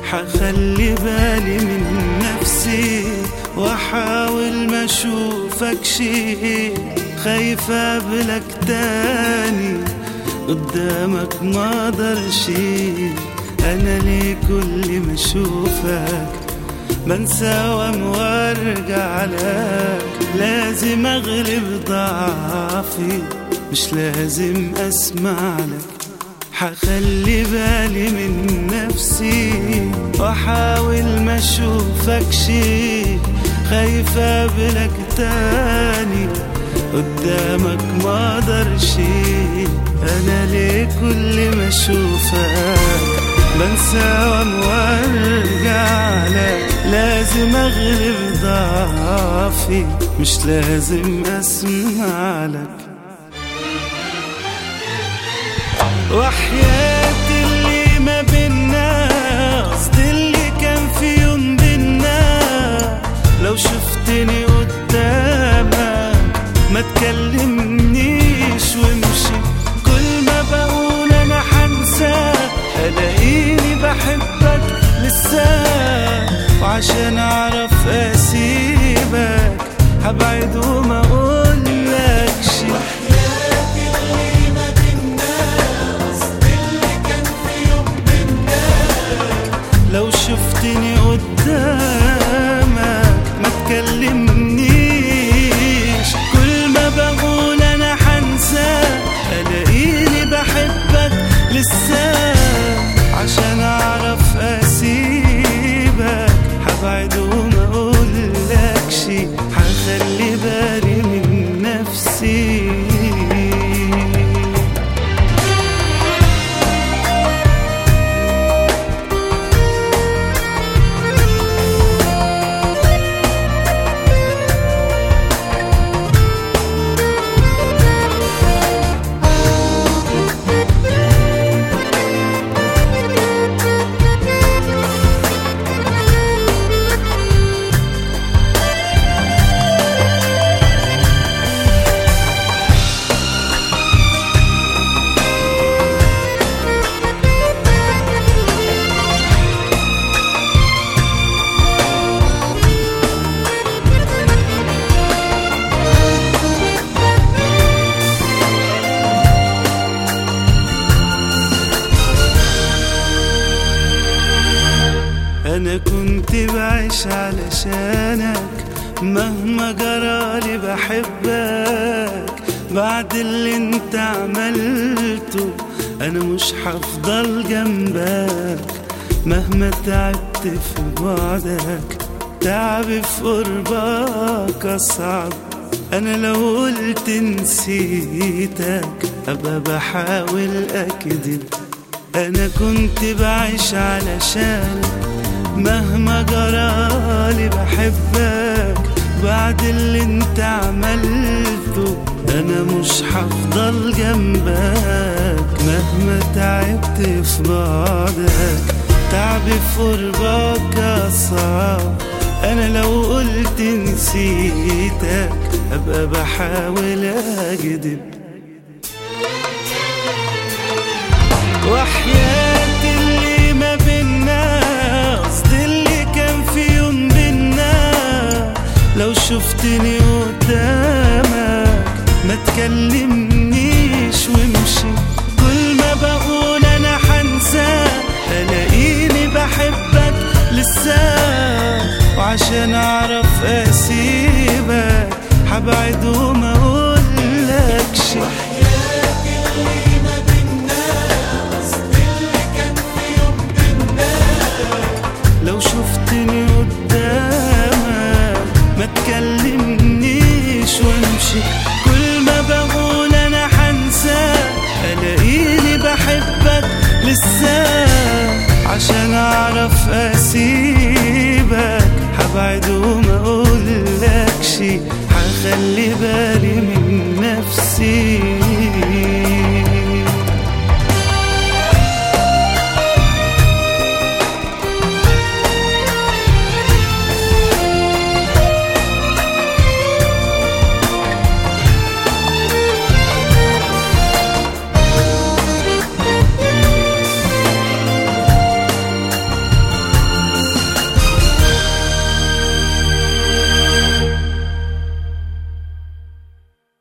حخلي بالي من نفسي واحاول ما اشوفك شي خايف اقابلك تاني قدامك ما اقدرش انا ليه كل ما اشوفك بنسى وارجع لك لازم اغلب ضعفي مش لازم اسمع لك حخلي بالي من نفسي واحاول ما اشوفك شي خايف اقابلك تاني قدامك ما اقدرش انا ليه كل ما اشوفك بنسى وارجع لك لازم اغلب ضعفي مش لازم اسمع لك وحياة اللي ما بينا قصدي اللي كان في يوم بينا لو شفتني قدامك ما تكلمنيش وامشي كل ما بقول انا حنساك الاقيني بحبك لسه وعشان اعرف اسيبك هبعد وما اقولكش لو شفتني قدامك ما تكلمنيش كل ما بقول انا حنساك الاقيني بحبك لسه عشان اعرف اسيبك هبعد وما اقولكش هخلي بالي من نفسي انا كنت بعيش علشانك مهما جرالي بحبك بعد اللي انت عملته انا مش هفضل جنبك مهما تعبت في بعدك تعبي في قربك اصعب انا لو قلت نسيتك ابقى بحاول اكذب انا كنت بعيش علشانك مهما جرالي بحبك بعد اللي انت عملته انا مش هفضل جنبك مهما تعبت في بعدك تعبي في قربك اصعب انا لو قلت نسيتك ابقى بحاول اكذب وحياة اللي ما بينا قصدي اللي كان في يوم بينا لو شفتني قدامك ما تكلمنيش وامشي كل ما بقول انا حنساك الاقيني بحبك لسه وعشان اعرف اسيبك هبعد وما اقولكش لو شفتني قدامك ما تكلمنيش وامشي كل ما بقول انا حنساك الاقيني بحبك لسه عشان اعرف اسيبك هبعد وما اقولكش هخلي بالي من نفسي